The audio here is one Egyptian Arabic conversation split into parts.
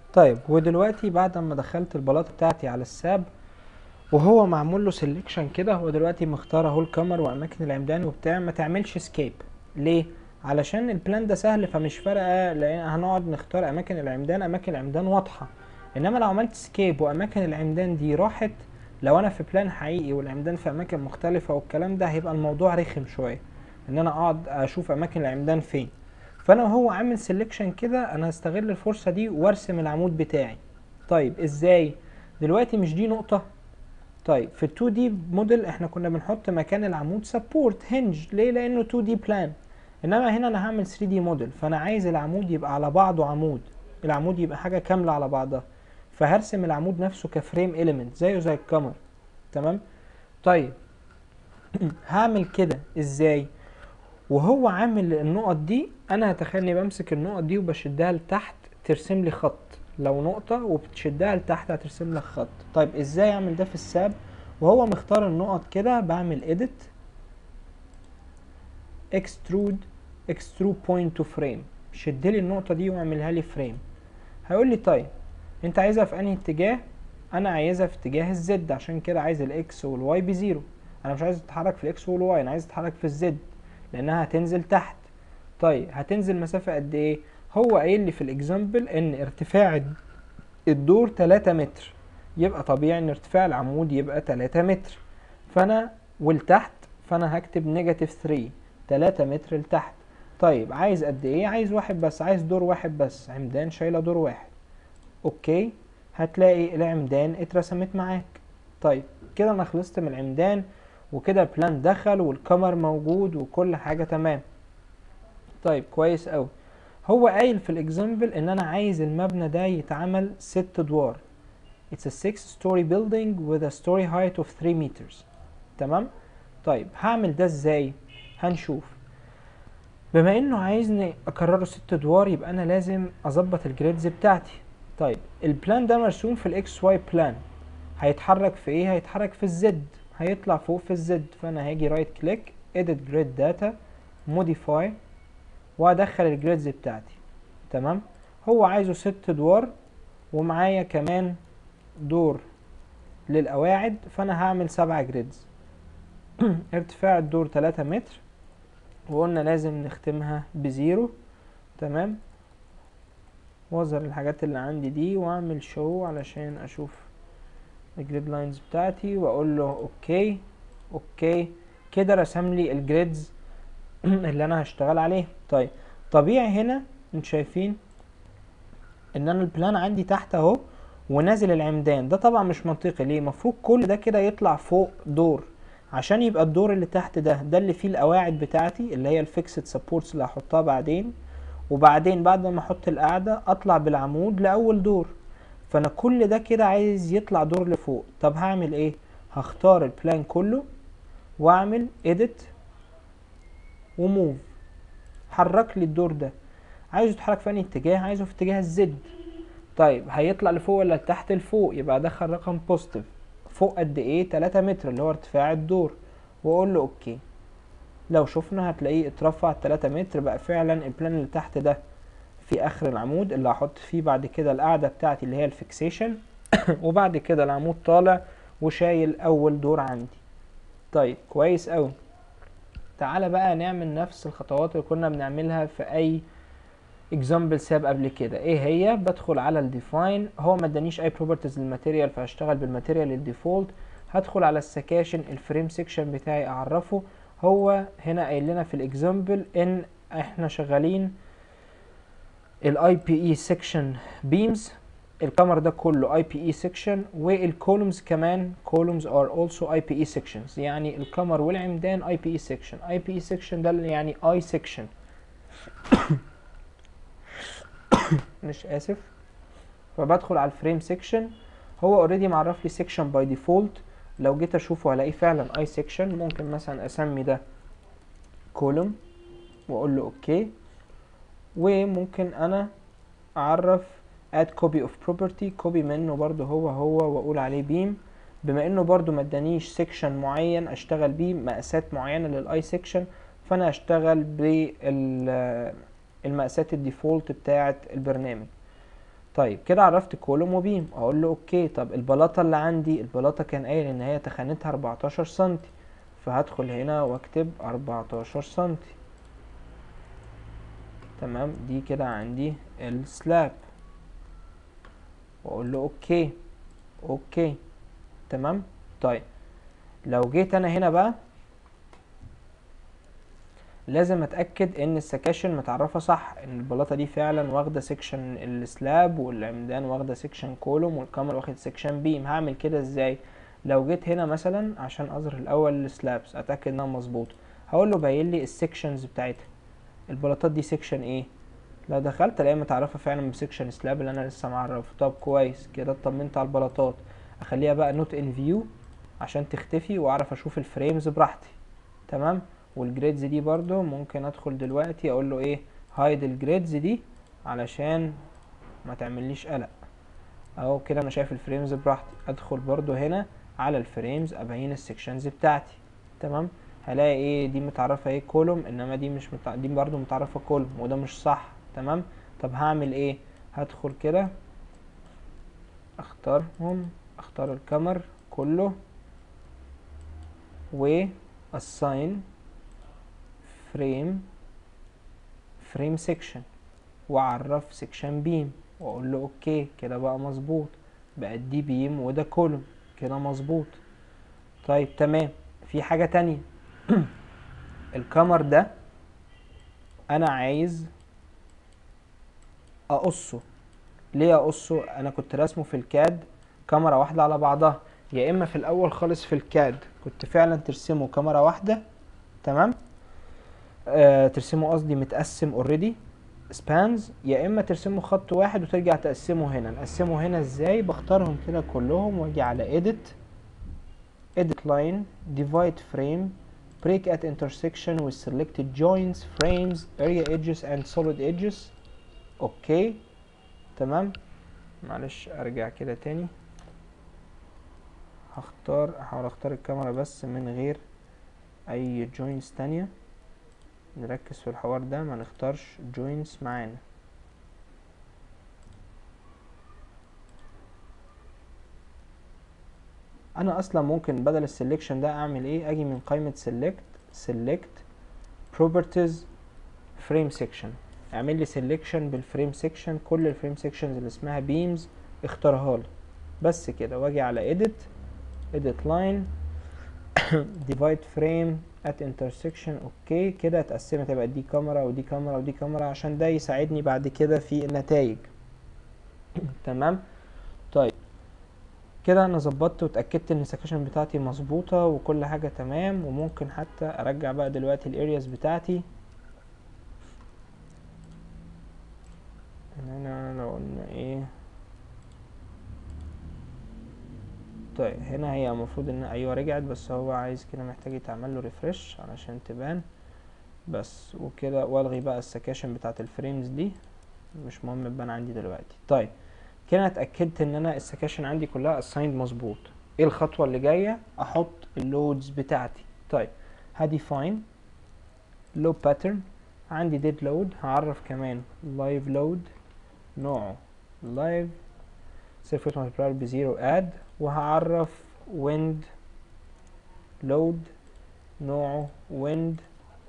طيب ودلوقتي بعد ما دخلت البلاطه بتاعتي على الساب وهو معمول له سيلكشن كده هو دلوقتي مختار اهو الكاميرا واماكن العمدان وبتاع ما تعملش سكيب ليه علشان البلان ده سهل فمش فارقه لان هنقعد نختار اماكن العمدان اماكن العمدان واضحه انما لو عملت سكيب واماكن العمدان دي راحت لو انا في بلان حقيقي والعمدان في اماكن مختلفه والكلام ده هيبقى الموضوع رخم شويه ان انا اقعد اشوف اماكن العمدان فين فانا وهو عامل سيلكشن كده انا هستغل الفرصه دي وارسم العمود بتاعي طيب ازاي دلوقتي مش دي نقطه طيب في ال 2 دي موديل احنا كنا بنحط مكان العمود سبورت هنج ليه لانه 2 دي بلان انما هنا انا هعمل 3 دي موديل فانا عايز العمود يبقى على بعضه عمود العمود يبقى حاجه كامله على بعضها فهرسم العمود نفسه كفريم اليمنت زيه زي الكاميرا تمام طيب هعمل كده ازاي وهو عامل النقط دي انا هتخيل اني بمسك النقط دي وبشدها لتحت ترسم لي خط لو نقطة وبتشدها لتحت هترسم لك خط طيب ازاي اعمل ده في الساب وهو مختار النقط كده بعمل edit extrude extrude point to frame شد لي النقطة دي واعملها لي فريم هيقول لي طيب انت عايزها في انهي اتجاه انا عايزها في اتجاه الزد عشان كده عايز الاكس والواي بزيرو انا مش عايز تتحرك في الاكس والواي انا عايز تتحرك في الزد لانها هتنزل تحت طيب هتنزل مسافة قد ايه هو قايل لي في الاكزامبل ان ارتفاع الدور 3 متر يبقى طبيعي ان ارتفاع العمود يبقى 3 متر فانا ولتحت فانا هكتب نيجاتيف 3 3 متر لتحت طيب عايز قد ايه عايز واحد بس عايز دور واحد بس عمدان شايله دور واحد اوكي هتلاقي العمدان اترسمت معاك طيب كده انا خلصت من العمدان وكده البلان دخل والكمر موجود وكل حاجه تمام طيب كويس قوي هو قايل في الاكزامبل ان انا عايز المبنى ده يتعمل ست ادوار It's a six story building with a story height of 3 meters تمام طيب هعمل ده ازاي هنشوف بما انه عايزني اكرره ست ادوار يبقى انا لازم اظبط الجريدز بتاعتي طيب البلان ده مرسوم في الاكس واي بلان هيتحرك في ايه هيتحرك في الزد هيطلع فوق في الزد فانا هاجي رايت كليك edit grid data modify وادخل الجريدز بتاعتي تمام هو عايزه ست ادوار ومعايا كمان دور للقواعد فانا هعمل سبعة جريدز ارتفاع الدور تلاتة متر وقلنا لازم نختمها بزيرو تمام واظهر الحاجات اللي عندي دي واعمل شو علشان اشوف الجريد لاينز بتاعتي واقول له اوكي اوكي كده رسم لي الجريدز اللي انا هشتغل عليه طيب طبيعي هنا انتوا شايفين ان انا البلان عندي تحت اهو ونازل العمدان ده طبعا مش منطقي ليه المفروض كل ده كده يطلع فوق دور عشان يبقى الدور اللي تحت ده ده اللي فيه القواعد بتاعتي اللي هي الفيكسد سبورتس اللي هحطها بعدين وبعدين بعد ما احط القاعدة اطلع بالعمود لاول دور فانا كل ده كده عايز يطلع دور لفوق طب هعمل ايه هختار البلان كله واعمل edit وموف حرك لي الدور ده عايزه يتحرك في انهي اتجاه عايزه في اتجاه الزد طيب هيطلع لفوق ولا لتحت لفوق يبقى ادخل رقم بوزيتيف فوق قد ايه 3 متر اللي هو ارتفاع الدور واقول له اوكي لو شفنا هتلاقيه اترفع 3 متر بقى فعلا البلان اللي تحت ده في اخر العمود اللي هحط فيه بعد كده القاعده بتاعتي اللي هي الفيكسيشن وبعد كده العمود طالع وشايل اول دور عندي طيب كويس قوي تعالى بقى نعمل نفس الخطوات اللي كنا بنعملها في اي اكزامبل ساب قبل كده ايه هي بدخل على الديفاين هو ما ادانيش اي بروبرتيز للماتيريال فهشتغل بالماتيريال الديفولت هدخل على السكاشن الفريم سيكشن بتاعي اعرفه هو هنا قايل لنا في الاكزامبل ان احنا شغالين الاي بي اي سيكشن بيمز الكامر ده كله اي بي اي سيكشن والكولومز كمان كولومز ار اولسو اي بي اي سيكشنز يعني الكامر والعمدان اي بي اي سيكشن اي بي اي سيكشن ده يعني اي سيكشن مش اسف فبدخل على الفريم سيكشن هو اوريدي معرف لي سيكشن باي ديفولت لو جيت اشوفه هلاقيه فعلا اي سيكشن ممكن مثلا اسمي ده كولوم واقول له اوكي وممكن انا اعرف add copy of property كوبي منه برضو هو هو واقول عليه بيم بما انه برضو ما ادانيش سيكشن معين اشتغل بيه مقاسات معينه للاي سيكشن فانا اشتغل بالمقاسات الديفولت بتاعه البرنامج طيب كده عرفت كولوم وبيم اقول له اوكي طب البلاطه اللي عندي البلاطه كان قايل ان هي تخانتها 14 سنتي فهدخل هنا واكتب 14 سنتي تمام دي كده عندي السلاب واقول له اوكي اوكي تمام طيب لو جيت انا هنا بقى لازم اتاكد ان السكاشن متعرفه صح ان البلاطه دي فعلا واخده سيكشن السلاب والعمدان واخده سيكشن كولوم والكاميرا واخد سيكشن بيم هعمل كده ازاي لو جيت هنا مثلا عشان اظهر الاول السلابس اتاكد انها مظبوطه هقول له باين لي السيكشنز بتاعتها البلاطات دي سيكشن ايه لو دخلت الاقيها متعرفه فعلا بسيكشن سلاب اللي انا لسه معرفه طب كويس كده اطمنت على البلاطات اخليها بقى نوت ان فيو عشان تختفي واعرف اشوف الفريمز براحتي تمام والجريدز دي برضو ممكن ادخل دلوقتي اقول له ايه هايد الجريدز دي علشان ما تعمليش قلق اهو كده انا شايف الفريمز براحتي ادخل برضو هنا على الفريمز ابين السكشنز بتاعتي تمام هلاقي ايه دي متعرفه ايه كولوم انما دي مش متع... دي برضو متعرفه كولوم وده مش صح تمام طب هعمل ايه هدخل كده اختارهم اختار الكامر كله و assign frame frame section واعرف سيكشن بيم واقول له اوكي كده بقى مظبوط بقى دي بيم وده كولوم كده مظبوط طيب تمام في حاجة تانية الكمر ده انا عايز اقصه ليه اقصه انا كنت راسمه في الكاد كاميرا واحدة على بعضها يا اما في الاول خالص في الكاد كنت فعلا ترسمه كاميرا واحدة تمام آه ترسمه قصدي متقسم اوريدي سبانز يا اما ترسمه خط واحد وترجع تقسمه هنا نقسمه هنا ازاي بختارهم كده كلهم واجي على edit edit line divide frame break at intersection with selected joints frames area edges and solid edges اوكي تمام معلش ارجع كده تاني هختار احاول اختار الكاميرا بس من غير اي جوينتس تانية نركز في الحوار ده ما نختارش جوينتس معانا انا اصلا ممكن بدل السلكشن ده اعمل ايه اجي من قائمة select select properties frame section اعمل لي selection بالفريم section كل الفريم sections اللي اسمها beams اختارها لي بس كده واجي على edit edit line divide frame at intersection اوكي كده اتقسمت تبقى دي كاميرا ودي كاميرا ودي كاميرا عشان ده يساعدني بعد كده في النتائج تمام طيب كده انا ظبطت واتاكدت ان السكشن بتاعتي مظبوطه وكل حاجه تمام وممكن حتى ارجع بقى دلوقتي الارياز بتاعتي هنا لو قلنا ايه طيب هنا هي المفروض ان ايوه رجعت بس هو عايز كده محتاج يتعمل له ريفرش علشان تبان بس وكده والغي بقى السكاشن بتاعت الفريمز دي مش مهم تبان عندي دلوقتي طيب كده اتاكدت ان انا السكاشن عندي كلها اسايند مظبوط ايه الخطوه اللي جايه احط اللودز بتاعتي طيب هديفاين لو باترن عندي ديد لود هعرف كمان لايف لود نوعه لايف صفر ملتبلاير بزيرو اد وهعرف wind load نوعه wind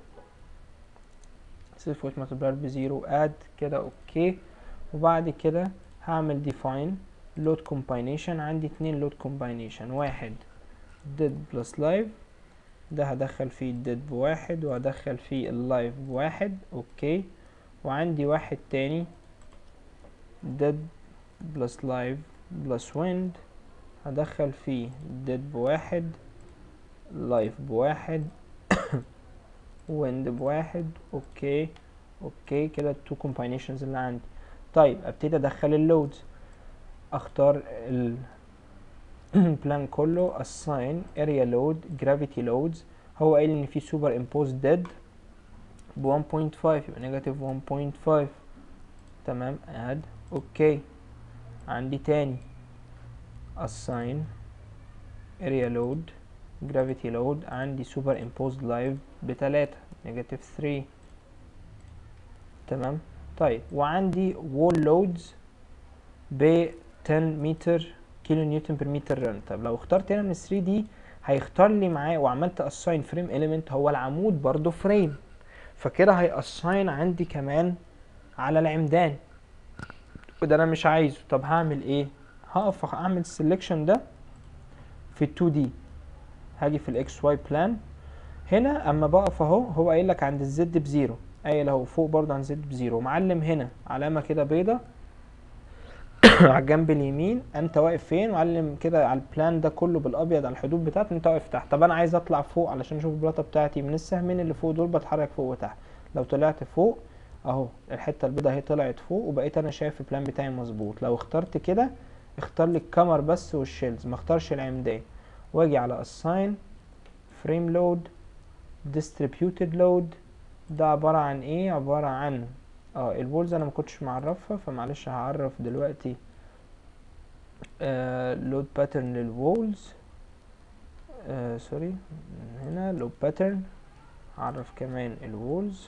صفر ملتبلاير بزيرو اد كده اوكي وبعد كده هعمل define load combination عندي اتنين load combination واحد dead plus live ده هدخل فيه dead بواحد وهدخل فيه اللايف بواحد اوكي وعندي واحد تاني dead plus live plus wind هدخل فيه dead بواحد life بواحد wind بواحد اوكي اوكي كده التو combinations اللي عندي طيب ابتدي ادخل اللودز اختار البلان كله assign area load gravity loads هو قايل ان في super imposed dead ب 1.5 يبقى نيجاتيف 1.5 تمام add اوكي عندي تاني assign area load gravity load عندي super imposed live بتلاتة نيجاتيف 3 تمام طيب وعندي wall loads ب 10 متر كيلو نيوتن بر متر رن طب لو اخترت هنا من 3 دي هيختار لي معاه وعملت اساين فريم اليمنت هو العمود برضو فريم فكده هيأساين عندي كمان على العمدان وده انا مش عايزه طب هعمل ايه هقف اعمل السلكشن ده في ال 2 دي هاجي في الاكس واي بلان هنا اما بقف اهو هو قايل لك عند الزد بزيرو قايل اهو فوق برضه عند زد بزيرو معلم هنا علامه كده بيضه على الجنب اليمين انت واقف فين معلم كده على البلان ده كله بالابيض على الحدود بتاعته انت واقف تحت طب انا عايز اطلع فوق علشان اشوف البلاطه بتاعتي من السهمين اللي فوق دول بتحرك فوق وتحت لو طلعت فوق اهو الحته البيضاء اهي طلعت فوق وبقيت انا شايف البلان بتاعي مظبوط لو اخترت كده اختار لي الكمر بس والشيلز ما اختارش العمدان واجي على assign frame load distributed load ده عبارة عن ايه عبارة عن اه البولز انا ما كنتش معرفها فمعلش هعرف دلوقتي آه load pattern للوولز آه سوري هنا load pattern هعرف كمان الوولز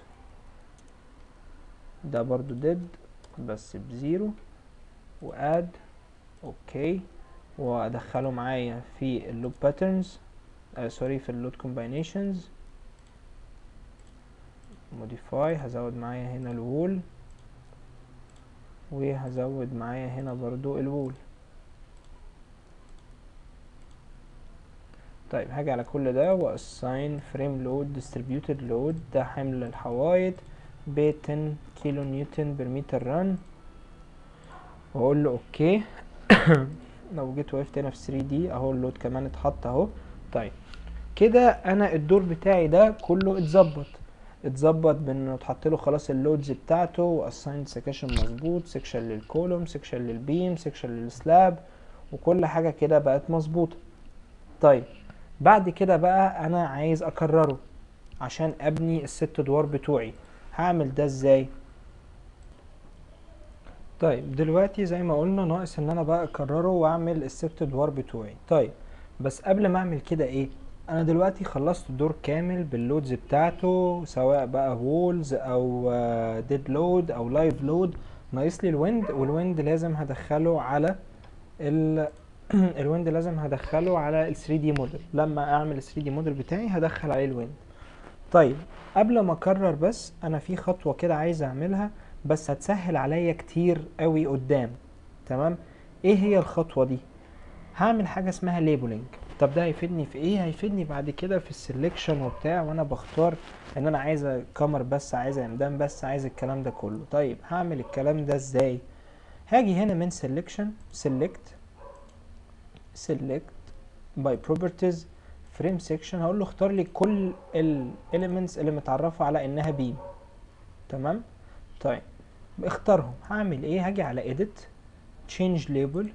ده برضو ديد بس بزيرو واد اوكي وادخله معايا في اللوب باترنز آه سوري في اللود كومباينيشنز موديفاي هزود معايا هنا الوول وهزود معايا هنا برضو الوول طيب هاجي على كل ده واساين فريم لود ديستريبيوتد لود ده حمل الحوايط ب 10 كيلو نيوتن بالمتر رن واقول له اوكي لو جيت وقفت هنا في 3 دي اهو اللود كمان اتحط اهو طيب كده انا الدور بتاعي ده كله اتظبط اتظبط بانه اتحط له خلاص اللودز بتاعته واسايند سكشن مظبوط سكشن للكولوم سكشن للبيم سكشن للسلاب وكل حاجه كده بقت مظبوطه طيب بعد كده بقى انا عايز اكرره عشان ابني الست ادوار بتوعي هعمل ده ازاي طيب دلوقتي زي ما قلنا ناقص ان انا بقى اكرره واعمل الست ادوار بتوعي طيب بس قبل ما اعمل كده ايه انا دلوقتي خلصت الدور كامل باللودز بتاعته سواء بقى وولز او ديد لود او لايف لود ناقص لي الويند والويند لازم هدخله على ال الويند لازم هدخله على ال 3 دي موديل لما اعمل ال 3 دي موديل بتاعي هدخل عليه الويند طيب قبل ما اكرر بس انا في خطوه كده عايز اعملها بس هتسهل عليا كتير قوي قدام تمام ايه هي الخطوه دي هعمل حاجه اسمها ليبلنج طب ده هيفيدني في ايه هيفيدني بعد كده في السلكشن وبتاع وانا بختار ان انا عايز كامر بس عايز عمدان بس عايز الكلام ده كله طيب هعمل الكلام ده ازاي هاجي هنا من سلكشن سيلكت سيلكت باي بروبرتيز فريم سيكشن هقول له اختار لي كل الاليمنتس اللي متعرفه على انها بيم تمام طيب اختارهم هعمل ايه هاجي على edit change label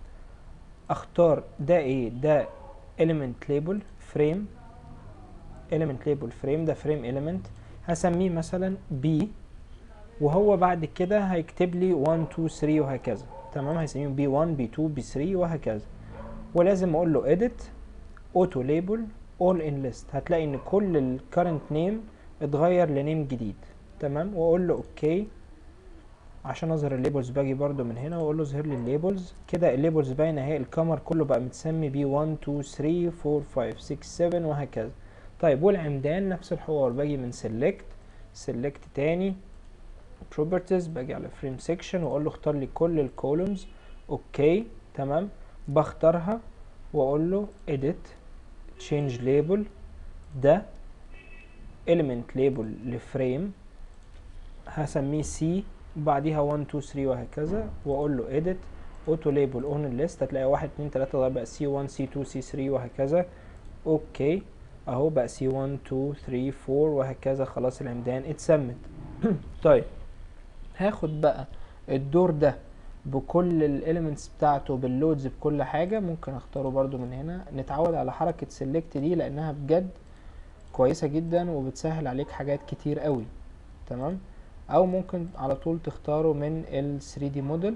اختار ده ايه ده element label frame element label frame ده frame element هسميه مثلا b وهو بعد كده هيكتب لي 1 2 3 وهكذا تمام هيسميهم b1 b2 b3 وهكذا ولازم اقول له edit auto label all in list هتلاقي ان كل ال current name اتغير لنيم جديد تمام واقول له اوكي عشان اظهر الليبلز باجي برضو من هنا واقول له اظهر لي الليبلز كده الليبلز باينه اهي الكامر كله بقى متسمي بي 1 2 3 4 5 6 7 وهكذا طيب والعمدان نفس الحوار باجي من select select تاني properties باجي على frame section واقول له اختار لي كل الكولومز اوكي تمام بختارها واقول له edit change label ده element label لفريم هسميه سي وبعديها 1 2 3 وهكذا واقول له edit auto label on الليست هتلاقي 1 2 3 ده بقى سي 1 سي 2 سي 3 وهكذا اوكي اهو بقى سي 1 2 3 4 وهكذا خلاص العمدان اتسمت طيب هاخد بقى الدور ده بكل الاليمنتس بتاعته باللودز بكل حاجه ممكن اختاره برضو من هنا نتعود على حركه سيلكت دي لانها بجد كويسه جدا وبتسهل عليك حاجات كتير قوي تمام او ممكن على طول تختاره من ال 3 دي موديل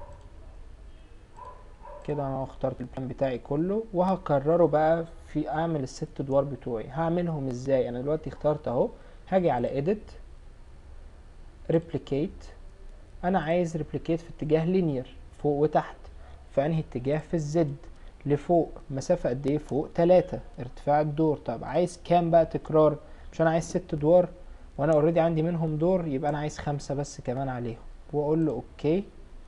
كده انا اخترت البلان بتاعي كله وهكرره بقى في اعمل الست ادوار بتوعي هعملهم ازاي انا دلوقتي اخترت اهو هاجي على edit replicate انا عايز replicate في اتجاه linear فوق وتحت في انهي اتجاه في الزد لفوق مسافة قد ايه فوق تلاتة ارتفاع الدور طب عايز كام بقى تكرار مش انا عايز ست ادوار وانا اوريدي عندي منهم دور يبقى انا عايز خمسة بس كمان عليهم واقول له اوكي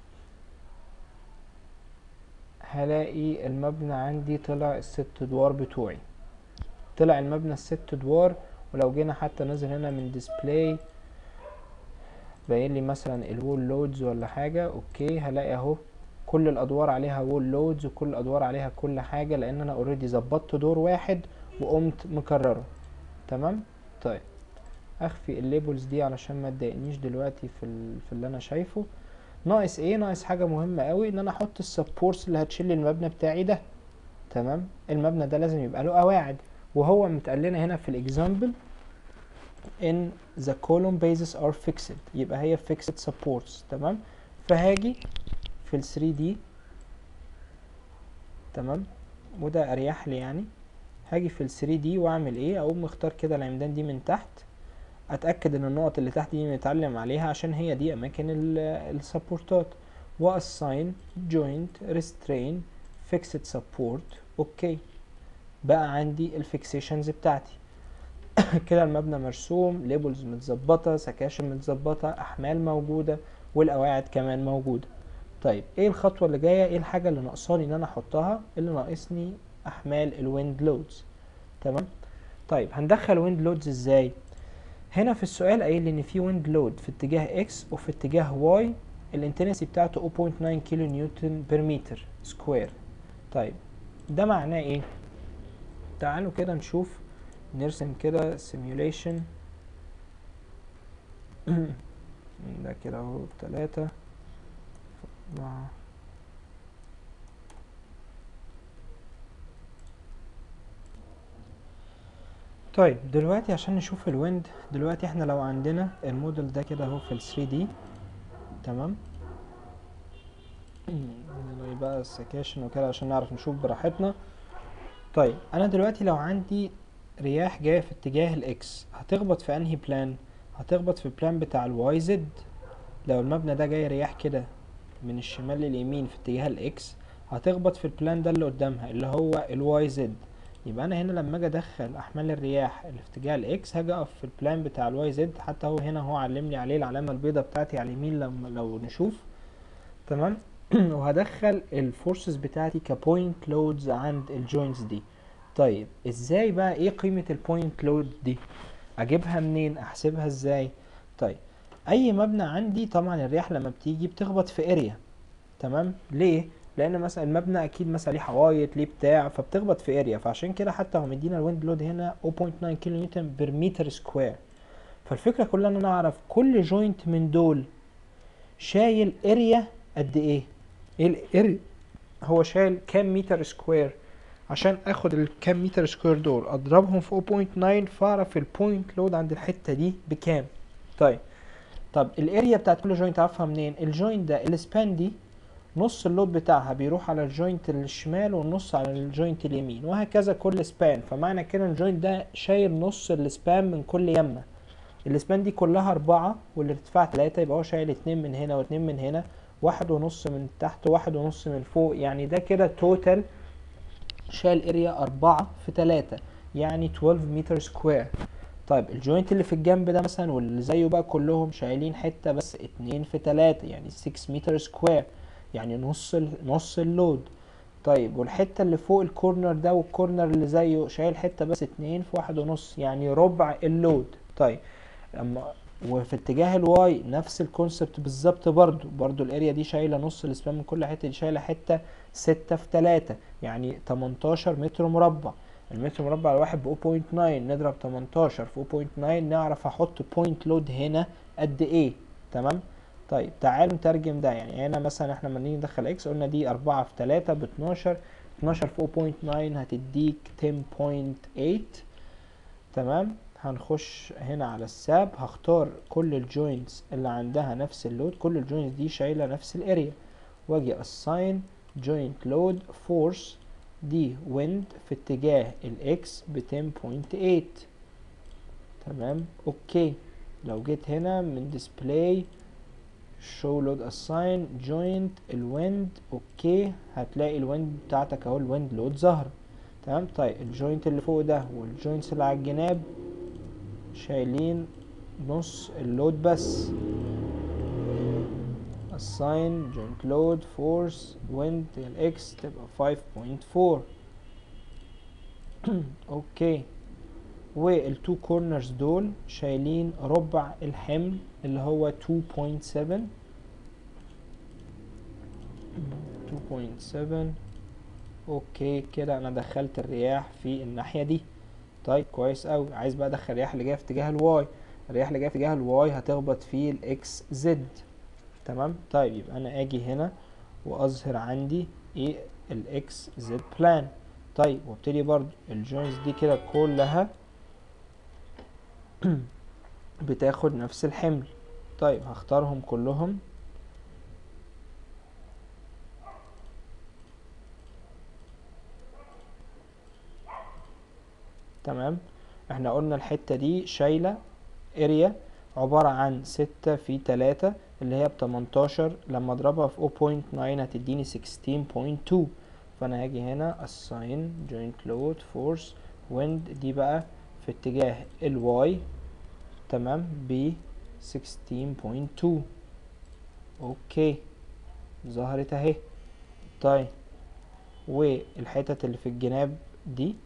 هلاقي المبنى عندي طلع الست ادوار بتوعي طلع المبنى الست ادوار ولو جينا حتى نزل هنا من ديسبلاي باين لي مثلا الوول لودز ولا حاجة اوكي هلاقي اهو كل الادوار عليها وول لودز وكل الادوار عليها كل حاجة لان انا اوريدي ظبطت دور واحد وقمت مكرره تمام طيب اخفي الليبلز دي علشان ما تضايقنيش دلوقتي في ال... في اللي انا شايفه ناقص ايه ناقص حاجة مهمة قوي ان انا احط السبورتس اللي هتشيل المبنى بتاعي ده تمام المبنى ده لازم يبقى له قواعد وهو متقال لنا هنا في الاكزامبل ان the column bases are fixed يبقى هي fixed supports تمام فهاجي في ال 3 d تمام وده اريح لي يعني هاجي في ال 3 d واعمل ايه اقوم مختار كده العمدان دي من تحت اتاكد ان النقط اللي تحت دي متعلم عليها عشان هي دي اماكن السبورتات واساين جوينت ريسترين فيكسد سبورت اوكي بقى عندي الفيكسيشنز بتاعتي كده المبنى مرسوم ليبلز متظبطه سكاشن متظبطه احمال موجوده والقواعد كمان موجوده طيب ايه الخطوه اللي جايه ايه الحاجه اللي ناقصاني ان انا احطها اللي ناقصني احمال الويند لودز تمام طيب هندخل ويند لودز ازاي هنا في السؤال قايل لي ان في ويند لود في اتجاه اكس وفي اتجاه واي الانتنسي بتاعته 0.9 كيلو نيوتن بير متر سكوير طيب ده معناه ايه تعالوا كده نشوف نرسم كده simulation ده كده اهو تلاتة أربعة طيب دلوقتي عشان نشوف الويند دلوقتي احنا لو عندنا الموديل ده كده اهو في ال 3D تمام نلغي بقى السكاشن وكده عشان نعرف نشوف براحتنا طيب انا دلوقتي لو عندي رياح جايه في اتجاه الاكس هتخبط في انهي بلان هتخبط في البلان بتاع الواي زد لو المبنى ده جاي رياح كده من الشمال لليمين في اتجاه الاكس هتخبط في البلان ده اللي قدامها اللي هو الواي زد يبقى انا هنا لما اجي ادخل احمال الرياح اللي في اتجاه الاكس هاجي اقف في البلان بتاع الواي زد حتى هو هنا هو علم لي عليه العلامه البيضاء بتاعتي على اليمين لما لو نشوف تمام وهدخل الفورسز بتاعتي كبوينت لودز عند الجوينتس دي طيب ازاي بقى ايه قيمة البوينت لود دي اجيبها منين احسبها ازاي طيب اي مبنى عندي طبعا الرياح لما بتيجي بتخبط في اريا تمام ليه لان مثلا المبنى اكيد مثلا ليه حوايط ليه بتاع فبتخبط في اريا فعشان كده حتى هو مدينا الويند لود هنا 0.9 كيلو نيوتن بير متر سكوير فالفكره كلها ان انا اعرف كل جوينت من دول شايل اريا قد ايه ايه الاريا هو شايل كام متر سكوير عشان اخد الكام متر سكوير دول اضربهم في 0.9 فاعرف البوينت لود عند الحته دي بكام طيب طب الاريا بتاعت كل جوينت اعرفها منين الجوينت ده السبان دي نص اللود بتاعها بيروح على الجوينت الشمال والنص على الجوينت اليمين وهكذا كل سبان فمعنى كده الجوينت ده شايل نص السبان من كل يمه السبان دي كلها أربعة والارتفاع تلاتة يبقى هو شايل اتنين من هنا واتنين من هنا واحد ونص من تحت وواحد ونص من فوق يعني ده كده توتال شايل اريا أربعة في تلاتة يعني 12 متر سكوير طيب الجوينت اللي في الجنب ده مثلا واللي زيه بقى كلهم شايلين حتة بس اتنين في تلاتة يعني 6 متر سكوير يعني نص ال نص اللود طيب والحتة اللي فوق الكورنر ده والكورنر اللي زيه شايل حتة بس اتنين في واحد ونص يعني ربع اللود طيب اما وفي اتجاه الواي نفس الكونسبت بالظبط برضو برضو الاريا دي شايله نص الاسبان من كل حته دي شايله حته ستة في تلاتة يعني 18 متر مربع المتر مربع الواحد ب 0.9 نضرب 18 في 0.9 نعرف احط بوينت لود هنا قد ايه تمام طيب تعالوا نترجم ده يعني هنا مثلا احنا لما نيجي ندخل اكس قلنا دي 4 في 3 ب 12 12 في 0.9 هتديك 10.8 تمام هنخش هنا على الساب هختار كل الجوينتس اللي عندها نفس اللود كل الجوينتس دي شايله نفس الاريا واجي assign joint load force دي wind في اتجاه الاكس ب 10.8 تمام اوكي لو جيت هنا من display show load assign joint الويند اوكي هتلاقي الويند بتاعتك اهو الويند لود ظهر تمام طيب الجوينت اللي فوق ده والجوينتس اللي على الجناب شايلين نص اللود بس assign joint load force wind الاكس تبقى 5.4 اوكي والتو كورنرز دول شايلين ربع الحمل اللي هو 2.7 2.7 اوكي كده انا دخلت الرياح في الناحيه دي طيب كويس قوي عايز بقى ادخل الرياح اللي جايه في اتجاه الواي الرياح اللي جايه في اتجاه الواي هتخبط في الاكس زد تمام طيب يبقى انا اجي هنا واظهر عندي ايه الاكس زد بلان طيب وابتدي برضو الجوينتس دي كده كلها بتاخد نفس الحمل طيب هختارهم كلهم تمام احنا قلنا الحتة دي شايلة اريا عبارة عن ستة في تلاتة اللي هي بتمنتاشر لما اضربها في 0.9 هتديني 16.2 فانا هاجي هنا assign joint load force wind دي بقى في اتجاه الواي تمام ب 16.2 اوكي ظهرت اهي طيب والحتت اللي في الجناب دي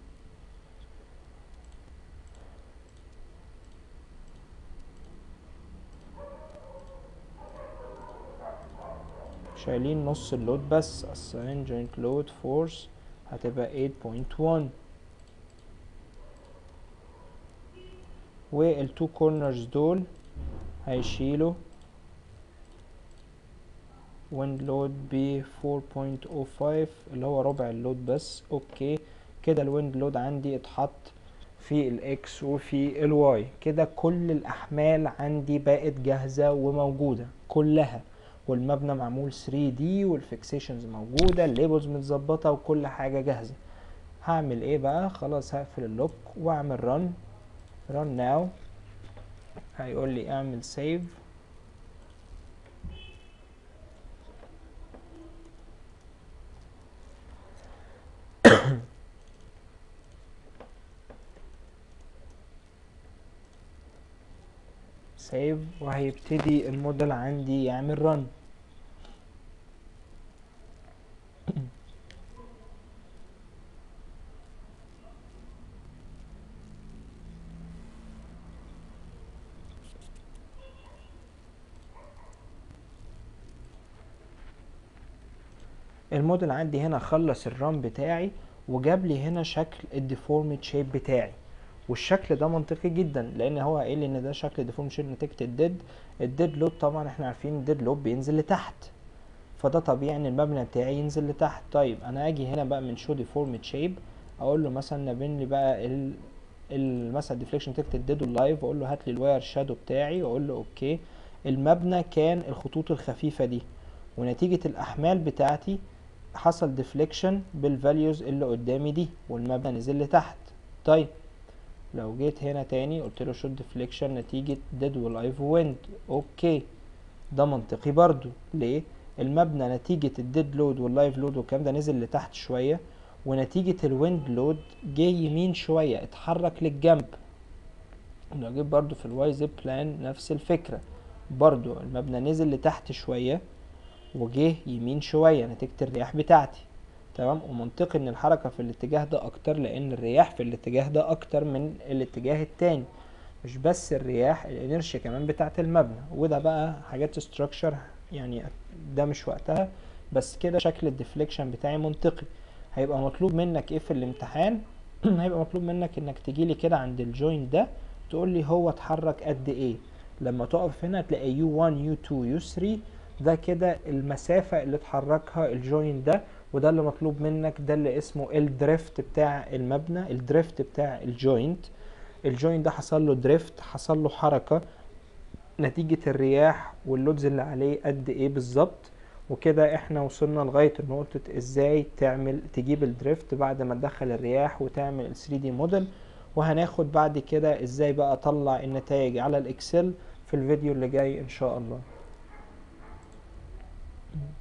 شايلين نص اللود بس assign joint load force هتبقى 8.1 والتو كورنرز دول هيشيلوا wind load ب 4.05 اللي هو ربع اللود بس اوكي كده الويند لود عندي اتحط في الاكس وفي الواي كده كل الاحمال عندي بقت جاهزة وموجودة كلها والمبنى معمول 3D والفيكسيشنز موجودة الليبلز متظبطة وكل حاجة جاهزة هعمل ايه بقى خلاص هقفل اللوك واعمل رن run now هيقول لي اعمل save save وهيبتدي الموديل عندي يعمل run الموديل عندي هنا خلص الران بتاعي وجاب لي هنا شكل الديفورمد شيب بتاعي والشكل ده منطقي جدا لان هو قايل لي ان ده شكل ديفورمد شيب نتيجه الديد الديد لود طبعا احنا عارفين الديد لود بينزل لتحت فده طبيعي ان المبنى بتاعي ينزل لتحت طيب انا اجي هنا بقى من شو ديفورمد شيب اقول له مثلا نبين لي بقى ال ال- مثلا ديفليكشن نتيجه الديد واللايف واقول له هات لي الواير شادو بتاعي واقول له اوكي المبنى كان الخطوط الخفيفه دي ونتيجه الاحمال بتاعتي حصل ديفليكشن بالفاليوز اللي قدامي دي والمبنى نزل لتحت طيب لو جيت هنا تاني قلت له شو ديفليكشن نتيجة ديد ولايف ويند اوكي ده منطقي برضو ليه المبنى نتيجة الديد لود واللايف لود والكلام ده نزل لتحت شوية ونتيجة الويند لود جه يمين شوية اتحرك للجنب لو جيت برضو في الواي زيب بلان نفس الفكرة برضو المبنى نزل لتحت شوية وجه يمين شوية نتيجة الرياح بتاعتي تمام ومنطقي ان الحركة في الاتجاه ده اكتر لان الرياح في الاتجاه ده اكتر من الاتجاه التاني مش بس الرياح الانرشيا كمان بتاعت المبنى وده بقى حاجات ستراكشر يعني ده مش وقتها بس كده شكل الديفليكشن بتاعي منطقي هيبقى مطلوب منك ايه في الامتحان هيبقى مطلوب منك انك تجيلي كده عند الجوين ده تقول لي هو اتحرك قد ايه لما تقف هنا تلاقي U1 U2 U3 ده كده المسافة اللي اتحركها الجوين ده وده اللي مطلوب منك ده اللي اسمه الدريفت بتاع المبنى الدريفت بتاع الجوينت الجوينت ده حصل له دريفت حصل له حركة نتيجة الرياح واللودز اللي عليه قد ايه بالظبط وكده احنا وصلنا لغاية نقطة ازاي تعمل تجيب الدريفت بعد ما تدخل الرياح وتعمل ال 3 دي موديل وهناخد بعد كده ازاي بقى اطلع النتائج على الاكسل في الفيديو اللي جاي ان شاء الله مم.